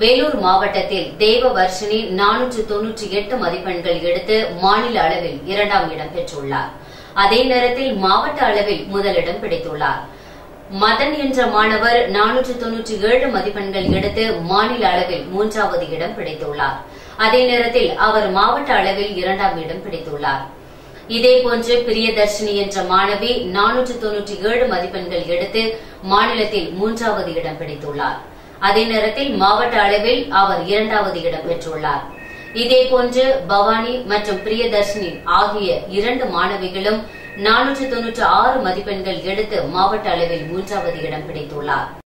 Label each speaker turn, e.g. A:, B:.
A: வேலூர் மாவட்டத்தில் தேவவர்ஷினி நானூற்று தொன்னூற்றி எட்டு மதிப்பெண்கள் எடுத்து மாநில அளவில் இரண்டாம் இடம் பெற்றுள்ளார் அதே நேரத்தில் மாவட்ட அளவில் முதலிடம் பிடித்துள்ளார் மதன் என்ற மாணவர் நானூற்று தொன்னூற்றி ஏழு மதிப்பெண்கள் எடுத்து மாநில அளவில் மூன்றாவது இடம் பிடித்துள்ளார் அதே நேரத்தில் அவர் மாவட்ட அளவில் இரண்டாம் இடம் பிடித்துள்ளார் இதேபோன்று பிரியதர்ஷினி என்ற மாணவி நானூற்று தொன்னூற்றி ஏழு மதிப்பெண்கள் எடுத்து மாநிலத்தில் மூன்றாவது இடம் பிடித்துள்ளார் அதே நேரத்தில் மாவட்ட அளவில் அவர் இரண்டாவது இடம் பெற்றுள்ளார் இதேபோன்று பவானி மற்றும் பிரியதர்ஷினி ஆகிய இரண்டு மாணவிகளும் நானூற்று தொன்னூற்று ஆறு மதிப்பெண்கள் எடுத்து மாவட்ட அளவில் மூன்றாவது இடம் பிடித்துள்ளார்